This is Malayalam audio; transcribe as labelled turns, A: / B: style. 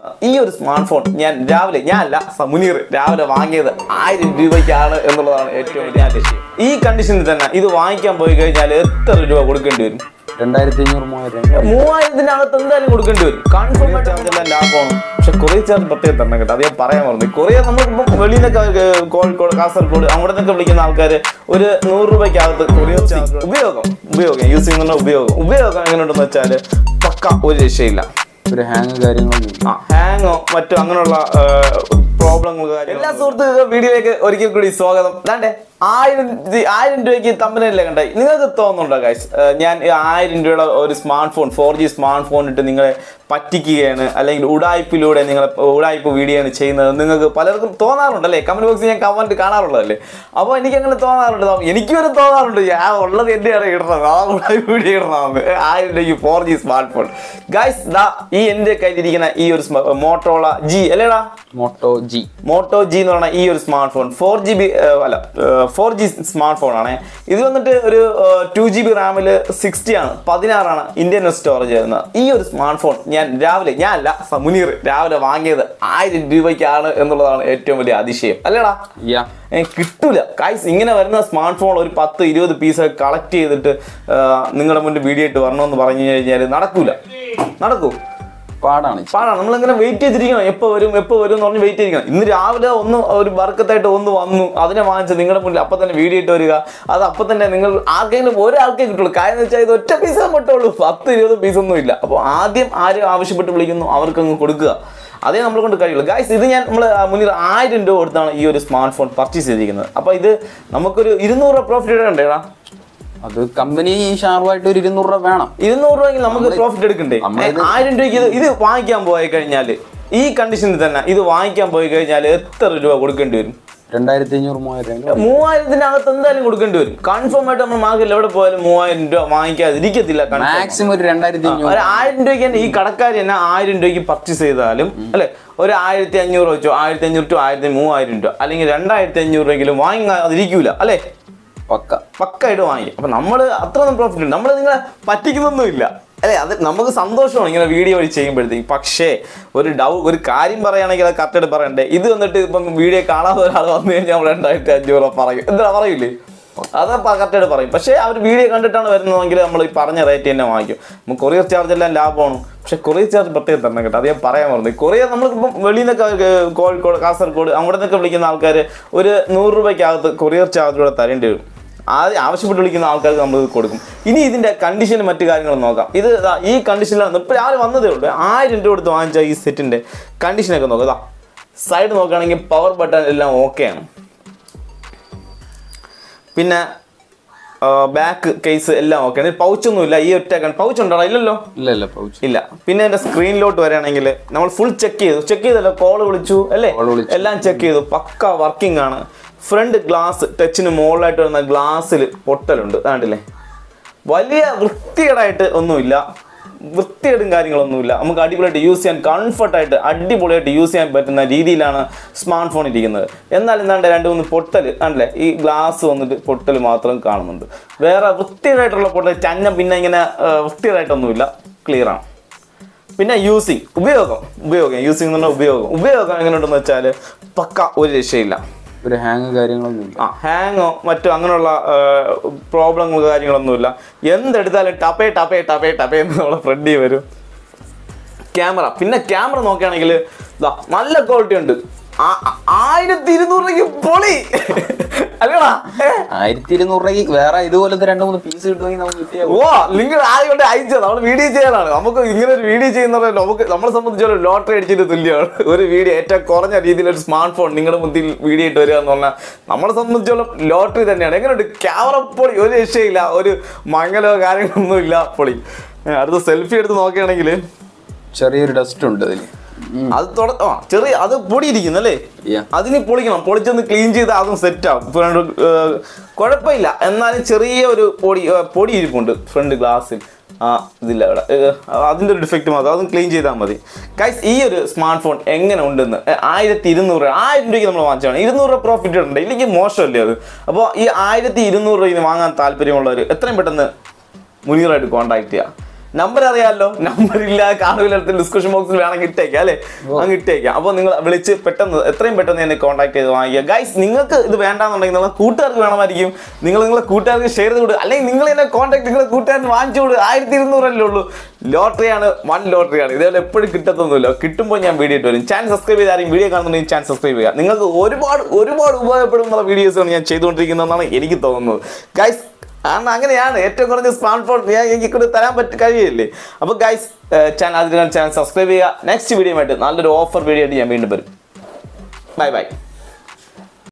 A: ഈ ഒരു സ്മാർട്ട് ഫോൺ ഞാൻ രാവിലെ ഞാൻ അല്ല സ- മുനീർ രാവിലെ വാങ്ങിയത് ആയിരം രൂപയ്ക്കാണ് എന്നുള്ളതാണ് ഏറ്റവും വലിയ അതിശയം ഈ കണ്ടീഷനിൽ തന്നെ ഇത് വാങ്ങിക്കാൻ പോയി കഴിഞ്ഞാൽ എത്ര രൂപ കൊടുക്കേണ്ടി വരും
B: രണ്ടായിരത്തി അഞ്ഞൂറ് മൂവായിരം
A: മൂവായിരത്തിന്റെ അകത്ത് എന്തായാലും കൊടുക്കേണ്ടി വരും കൺഫേം ആയിട്ട് അതെല്ലാം ലാഭമാണ് പക്ഷെ കൊറിയർ ചാർജ് പ്രത്യേകം തന്നെ കേട്ടോ അത് ഞാൻ പറയാൻ പറഞ്ഞു കൊറിയർ നമ്മളിപ്പം വെളിയിൽ നിന്നൊക്കെ ഏർ, കോഴിക്കോട് കാസർഗോഡ് അവിടെ നിന്നൊക്കെ വിളിക്കുന്ന ആൾക്കാർ ഒരു നൂറ് രൂപയ്ക്കകത്ത് കൊറിയർ ചാർജ് ഉപയോഗം ഉപയോഗം യൂസ് ചെയ്യുന്ന ഉപയോഗം ഉപയോഗം എങ്ങനെയുണ്ടെന്ന് വെച്ചാൽ പക്ക ഒരു രക്ഷയില്ല
B: ഒരു ഹാങ് കാര്യങ്ങളൊന്നും ഇല്ല.
A: ആ ഹാങ്ങോ മറ്റോ അങ്ങനെയുള്ള പ്രോബ്ലങ്ങൾ എല്ലാ സുഹൃത്തുക്കൾ വീഡിയോയിലേക്ക് ഒരിക്കൽ കൂടി സ്വാഗതം ദാണ്ടേ ആയിരം ദി- ആയിരം രൂപയ്ക്ക് തമ്പനല്ലേ കണ്ടേ നിങ്ങൾക്ക് തോന്നുന്നുണ്ടോ ഗൈസ് ഞാൻ ഈ ആയിരം രൂപയുടെ ഒരു smartphone four G smartphone ഇട്ട് നിങ്ങളെ പറ്റിക്കുകയാണ് അല്ലെങ്കിൽ ഉടായ്പിലൂടെ നിങ്ങളെ ഉടായ്പ വീഡിയോ ആണ് ചെയ്യുന്നത് നിങ്ങൾക്ക് പലർക്കും തോന്നാറുണ്ടല്ലേ കമന്റ് ബോക്സിൽ ഞാൻ കമന്റ് കാണാറുള്ളതല്ലേ അപ്പോൾ എനിക്ക് അങ്ങനെ തോന്നാറുണ്ട് എനിക്ക് വരെ തോന്നാറുണ്ട് ആ ഉള്ളത് എന്റെയാണ് ഇടുന്നത് ആ ഉടായ്പ വീഡിയോ ഇടണമെന്ന് ആയിരം രൂപയ്ക്ക് four G smartphone guys ദാ ഈ എൻ്റെ കയ്യിലിരിക്കുന്ന ഈ ഒരു മോട്ടോള ജി അല്ലേടാ
B: മോട്ടോ ജി
A: മോട്ടോ ജി എന്ന് പറയുന്ന ഈ ഒരു smartphone four G B അല്ല ഫോർ ജി സ്മാർട്ട് ഫോൺ ആണ് ഇത് വന്നിട്ട് ഒരു ടു ജി ബി റാമിൽ സിക്സ്റ്റി ആണ് പതിനാറാണ് ഇന്ത്യൻ സ്റ്റോറേജ് വരുന്നത് ഈ ഒരു സ്മാർട്ട് ഫോൺ ഞാൻ രാവിലെ ഞാൻ അല്ല സ- മുനീർ രാവിലെ വാങ്ങിയത് ആയിരം രൂപയ്ക്കാണ് എന്നുള്ളതാണ് ഏറ്റവും വലിയ അതിശയം അല്ലേടാ
B: യാ
A: ഏ, കിട്ടൂല കായ്സ് ഇങ്ങനെ വരുന്ന സ്മാർട്ട് ഫോൺ ഒരു പത്ത് ഇരുപത് പീസ് കളക്ട് ചെയ്തിട്ട് നിങ്ങളുടെ മുന്നിൽ വീഡിയോ ഇട്ട് വരണമെന്ന് പറഞ്ഞു കഴിഞ്ഞാൽ നടക്കൂല നടക്കൂ
B: പാടാണ്
A: പാടാണ് നമ്മളിങ്ങനെ വെയിറ്റ് ചെയ്തിരിക്കണം എപ്പോൾ വരും എപ്പോൾ വരും എന്ന് പറഞ്ഞ് വെയിറ്റ് ചെയ്തിരിക്കണം ഇന്ന് രാവിലെ ഒന്ന് ഒരു വർക്കത്തായിട്ട് ഒന്ന് വന്നു അതിനെ വാങ്ങിച്ച് നിങ്ങളുടെ മുന്നിൽ അപ്പം തന്നെ വീഡിയോ ഇട്ട് വരിക അത് അപ്പം തന്നെ നിങ്ങൾ ആർക്കെങ്കിലും ഒരാൾക്കേ കിട്ടുള്ളൂ കാര്യം എന്ന് വെച്ചാൽ ഇത് ഒറ്റ പീസേ കിട്ടുള്ളൂ പത്ത് ഇരുപത് പീസൊന്നും ഇല്ല അപ്പോൾ ആദ്യം ആരും ആവശ്യപ്പെട്ട് വിളിക്കുന്നു അവർക്കങ്ങ് കൊടുക്കുക അതേ നമ്മളെ കൊണ്ട് കഴിയുള്ളൂ ഗായ്സ് ഇത് ഞാൻ നമ്മൾ മുന്നിൽ ആയിരം രൂപ കൊടുത്താണ് ഈ ഒരു സ്മാർട്ട് ഫോൺ പർച്ചേസ് ചെയ്തിരിക്കുന്നത് അപ്പോൾ ഇത് നമുക്കൊരു ഇരുന്നൂറ് രൂപ പ്രോഫിറ്റ് ഉണ്ടേടാ
B: അത് കമ്പനി ഷാർപ്പായിട്ട് ഒരു ഇരുന്നൂറ് രൂപ വേണം
A: ഇരുന്നൂറ് രൂപയെങ്കിൽ നമുക്ക് പ്രോഫിറ്റ് എടുക്കണ്ടേ
B: നമ്മളിത്
A: ഏ, ആയിരം രൂപയ്ക്ക് ഇത് ഇത് വാങ്ങിക്കാൻ പോയി കഴിഞ്ഞാൽ ഈ കണ്ടീഷനിൽ തന്നെ ഇത് വാങ്ങിക്കാൻ പോയി കഴിഞ്ഞാൽ എത്ര രൂപ കൊടുക്കേണ്ടി വരും
B: രണ്ടായിരത്തി അഞ്ഞൂറ് മൂവായിരം
A: മൂവായിരത്തിനകത്ത് എന്തായാലും കൊടുക്കേണ്ടി വരും കൺഫേം ആയിട്ട് നമ്മൾ മാർക്കറ്റിൽ എവിടെ പോയാലും മൂവായിരം രൂപ വാങ്ങിക്കാതിരിക്കത്തില്ല confirm.
B: മാക്സിമം ഒരു രണ്ടായിരത്തി അഞ്ഞൂറ്
A: ഒരു ആയിരം രൂപയ്ക്ക് തന്നെ ഈ കടക്കാർ തന്നെ ആയിരം രൂപയ്ക്ക് പർച്ചേസ് ചെയ്താലും അല്ലെ ഒരു ആയിരത്തി അഞ്ഞൂറ് വെച്ചോ ആയിരത്തി അഞ്ഞൂറ് ടു ആയിരത്തി മൂവായിരം രൂപ അല്ലെങ്കിൽ രണ്ടായിരത്തി അഞ്ഞൂറ് രൂപയെങ്കിലും വാങ്ങാതിരിക്കൂല അല്ലേ
B: പക്ക
A: പക്കായിട്ട് വാങ്ങിക്കും അപ്പൊ നമ്മൾ അത്രയൊന്നും പ്രോഫിറ്റ് ഉണ്ട് നമ്മൾ നിങ്ങളെ പറ്റിക്കുന്നൊന്നും ഇല്ല അല്ലെ അത് നമുക്ക് സന്തോഷമാണ് ഇങ്ങനെ വീഡിയോ വഴി ചെയ്യുമ്പോഴത്തേക്ക് പക്ഷേ ഒരു ഡൗ ഒരു കാര്യം പറയുകയാണെങ്കിൽ അത് കറക്റ്റായിട്ട് പറയണ്ടേ ഇത് വന്നിട്ട് ഇപ്പം വീഡിയോ കാണാതെ ഒരാൾ വന്നു കഴിഞ്ഞാൽ നമ്മൾ രണ്ടായിരത്തി അഞ്ഞൂറ് രൂപ പറയും എന്താ പറയില്ലേ അത് കറക്റ്റായിട്ട് പറയും പക്ഷേ അവർ വീഡിയോ കണ്ടിട്ടാണ് വരുന്നതെങ്കിൽ നമ്മൾ ഈ പറഞ്ഞ റേറ്റ് തന്നെ വാങ്ങിക്കും നമുക്ക് കൊറിയർ ചാർജ് എല്ലാം ലാഭമാണ് പക്ഷെ കൊറിയർ ചാർജ് പ്രത്യേകം തന്നെ കേട്ടോ അത് ഞാൻ പറയാൻ പറഞ്ഞു കൊറിയർ നമ്മളിപ്പം വെളിയിൽ നിന്നൊക്കെ ഏർ, കോഴിക്കോട് കാസർഗോഡ് അവിടെ നിന്നൊക്കെ വിളിക്കുന്ന ആൾക്കാർ ഒരു നൂറ് രൂപയ്ക്കകത്ത് കൊറിയർ ചാർജ് കൂടെ തരേണ്ടി വരും ആദ്യം ആവശ്യപ്പെട്ട് വിളിക്കുന്ന ആൾക്കാർക്ക് നമ്മൾ ഇത് കൊടുക്കും ഇനി ഇതിന്റെ കണ്ടീഷനും മറ്റു കാര്യങ്ങളും നോക്കാം ഇത് ദാ ഈ കണ്ടീഷനിലാണ് ഇപ്പൊ രാവിലെ വന്നതേ ഉള്ളൂ ആയിരം രൂപ കൊടുത്ത് വാങ്ങിച്ച ഈ സെറ്റിന്റെ കണ്ടീഷനൊക്കെ നോക്കാം ദാ സൈഡ് നോക്കുകയാണെങ്കിൽ പവർ ബട്ടൺ എല്ലാം ഓക്കെയാണ് പിന്നെ ബാക്ക് കേസ് എല്ലാം ഓക്കെയാണ് പൗച്ചൊന്നും ഇല്ല ഈ ഒറ്റ പൗച്ച് ഉണ്ടോ ഇല്ലല്ലോ
B: ഇല്ല ഇല്ല പൗച്ച്
A: ഇല്ല പിന്നെ എന്റെ സ്ക്രീനിലോട്ട് വരികയാണെങ്കിൽ നമ്മൾ ഫുൾ ചെക്ക് ചെയ്തു ചെക്ക് ചെയ്തല്ലോ കോൾ വിളിച്ചു അല്ലേ
B: Call വിളിച്ചു.
A: എല്ലാം ചെക്ക് ചെയ്തു പക്ക വർക്കിംഗ് ആണ് ഫ്രണ്ട് ഗ്ലാസ് ടച്ചിന് മുകളിലായിട്ട് വരുന്ന ഗ്ലാസ്സിൽ പൊട്ടലുണ്ട് കണ്ടില്ലേ വലിയ വൃത്തികേടായിട്ട് ഒന്നുമില്ല വൃത്തികേടും കാര്യങ്ങളൊന്നുമില്ല നമുക്ക് അടിപൊളിയായിട്ട് യൂസ് ചെയ്യാൻ കംഫർട്ടായിട്ട് അടിപൊളിയായിട്ട് യൂസ് ചെയ്യാൻ പറ്റുന്ന രീതിയിലാണ് സ്മാർട്ട് ഫോൺ ഇരിക്കുന്നത് എന്നാൽ എന്താണ്ട് രണ്ട് മൂന്ന് പൊട്ടൽ കണ്ടില്ലേ ഈ ഗ്ലാസ് വന്നിട്ട് പൊട്ടൽ മാത്രം കാണുന്നുണ്ട് വേറെ വൃത്തികേടായിട്ടുള്ള പൊട്ടൽ ചന്ന പിന്നെ ഇങ്ങനെ ആ, വൃത്തികേടായിട്ടൊന്നുമില്ല ക്ലിയർ ആണ് പിന്നെ യൂസിങ് ഉപയോഗം ഉപയോഗം യൂസിങ് എന്ന് പറഞ്ഞാൽ ഉപയോഗം ഉപയോഗം എങ്ങനെയുണ്ടെന്ന് വെച്ചാൽ പക്ക ഒരു രക്ഷയില്ല
B: ഒരു ഹാങ് കാര്യങ്ങളൊന്നും ഇല്ല
A: ആ ഹാങ്ങോ മറ്റോ അങ്ങനെയുള്ള പ്രോബ്ലങ്ങൾ കാര്യങ്ങളൊന്നുമില്ല എന്തെടുത്താലും ടപ്പേ ടപ്പേ ടപ്പേ ടപ്പേ എന്ന് നമ്മളെ ഫ്രണ്ടിൽ വരും ക്യാമറ പിന്നെ ക്യാമറ നോക്കുകയാണെങ്കിൽ ദാ നല്ല ക്വാളിറ്റി ഉണ്ട് ആ- ആ- ആയിരത്തി ഇരുന്നൂറ് രൂപയ്ക്ക് പൊളി അല്ലടാ ഏ?
B: ആയിരത്തി ഇരുന്നൂറ് രൂപയ്ക്ക് വേറെ ഇതുപോലത്തെ രണ്ട് മൂന്ന് പീസ് കിട്ടുമെങ്കിൽ നമുക്ക് കിട്ടിയാ
A: ഓ നിങ്ങൾ ആദ്യം കൊണ്ട് അയച്ചത് നമ്മൾ വീഡിയോ ചെയ്യാനാണ് നമുക്ക് ഇങ്ങനെ ഒരു വീഡിയോ ചെയ്യുന്ന നമുക്ക് നമ്മളെ സംബന്ധിച്ചോളം ലോട്ടറി അടിച്ചിട്ട് തുല്യമാണ് ഒരു വീഡിയോ ഏറ്റവും കുറഞ്ഞ രീതിയിൽ ഒരു സ്മാർട്ട് ഫോൺ നിങ്ങളുടെ മുന്നിൽ വീഡിയോ ഇട്ട് വരിക എന്ന് പറഞ്ഞാൽ നമ്മളെ സംബന്ധിച്ചോളം ലോട്ടറി തന്നെയാണ് എങ്ങനെയുണ്ട് ക്യാമറ പൊളി ഒരു രക്ഷയില്ല ഒരു മങ്ങലോ കാര്യങ്ങളൊന്നും ഇല്ല പൊളി ഏ, അടുത്ത സെൽഫി എടുത്ത് നോക്കുകയാണെങ്കിൽ
B: ചെറിയൊരു ഡസ്റ്റ് ഉണ്ട് അതിൽ
A: അത് തുട ആ ചെറിയ അത് പൊടിയിരിക്കുന്നു അല്ലേ
B: Yeah.
A: അതിന് പൊളിക്കണം പൊളിച്ചൊന്ന് ക്ലീൻ ചെയ്ത് അതും സെറ്റ് ആവും ഫ്രണ്ട് കുഴപ്പമില്ല എന്നാലും ചെറിയ ഒരു പൊടി ഏ, പൊടി ഇരിപ്പുണ്ട് ഫ്രണ്ട് ഗ്ലാസ്സിൽ ആ ഇതില്ല ഇവിടെ ഏ, അതിൻ്റെ ഒരു ഡിഫക്റ്റ് മാത്രം അതും ക്ലീൻ ചെയ്താൽ മതി കൈസ് ഈ ഒരു സ്മാർട്ട് ഫോൺ എങ്ങനെ ഉണ്ടെന്ന് ഏ, ആയിരത്തി ഇരുന്നൂറ് ആയിരം രൂപയ്ക്ക് നമ്മൾ വാങ്ങിച്ചാണ് ഇരുന്നൂറ് രൂപ പ്രോഫിറ്റ് ഉണ്ട് ഇല്ലെങ്കിൽ മോശമല്ലേ അത് അപ്പോൾ ഈ ആയിരത്തി ഇരുന്നൂറ് രൂപയ്ക്ക് വാങ്ങാൻ താല്പര്യമുള്ളവർ എത്രയും പെട്ടെന്ന് മുനീറായിട്ട് കോൺടാക്ട് ചെയ്യുക നമ്പർ അറിയാമല്ലോ നമ്പർ ഇല്ല കാണുമില്ല ഡിസ്കഷൻ ബോക്സിൽ വേണമെങ്കിൽ ഇട്ടേക്കാം അല്ലേ അങ്ങ് ഇട്ടേക്കാം അപ്പോൾ നിങ്ങൾ വിളിച്ച് പെട്ടെന്ന് എത്രയും പെട്ടെന്ന് എന്നെ കോൺടാക്ട് ചെയ്ത് വാങ്ങിക്കുക ഗൈസ് നിങ്ങൾക്ക് ഇത് വേണ്ടാന്നുണ്ടെങ്കിൽ നിങ്ങളെ കൂട്ടുകാർക്ക് വേണമായിരിക്കും നിങ്ങൾ നിങ്ങളെ കൂട്ടുകാർക്ക് ഷെയർ ചെയ്ത് കൊടുക്കുക അല്ലെങ്കിൽ നിങ്ങൾ എന്നെ കോൺടാക്ട് നിങ്ങളെ കൂട്ടുകാരന് വാങ്ങിച്ചു കൊടുക്കുക ആയിരത്തി ഇരുന്നൂറല്ലേ ഉള്ളൂ ലോട്ടറിയാണ് വൺ ലോട്ടറിയാണ് ഇതേപോലെ എപ്പോഴും കിട്ടത്തൊന്നുമില്ല കിട്ടുമ്പോൾ ഞാൻ വീഡിയോ ഇട്ട് വരും ചാനൽ സബ്സ്ക്രൈബ് ചെയ്ത് ആരെയും വീഡിയോ കാണുന്നുണ്ടെങ്കിൽ ചാനൽ സബ്സ്ക്രൈബ് ചെയ്യുക നിങ്ങൾക്ക് ഒരുപാട് ഒരുപാട് ഉപയോഗപ്പെടുന്ന വീഡിയോസാണ് ഞാൻ ചെയ്തുകൊണ്ടിരിക്കുന്നതെന്നാണ് എനിക്ക് തോന്നുന്നത് ഗൈസ് കാരണം അങ്ങനെയാണ് ഏറ്റവും കുറഞ്ഞ സ്മാർട്ട് ഫോൺ ഞാൻ എനിക്ക് കൂടെ തരാൻ പറ്റ കഴിയില്ലേ അപ്പോൾ ഗൈസ് ചാനൽ അതിന് ചാനൽ സബ്സ്ക്രൈബ് ചെയ്യുക നെക്സ്റ്റ് വീഡിയോ ആയിട്ട് നല്ലൊരു ഓഫർ വീഡിയോ ആയിട്ട് ഞാൻ വീണ്ടും വരും ബൈ ബൈ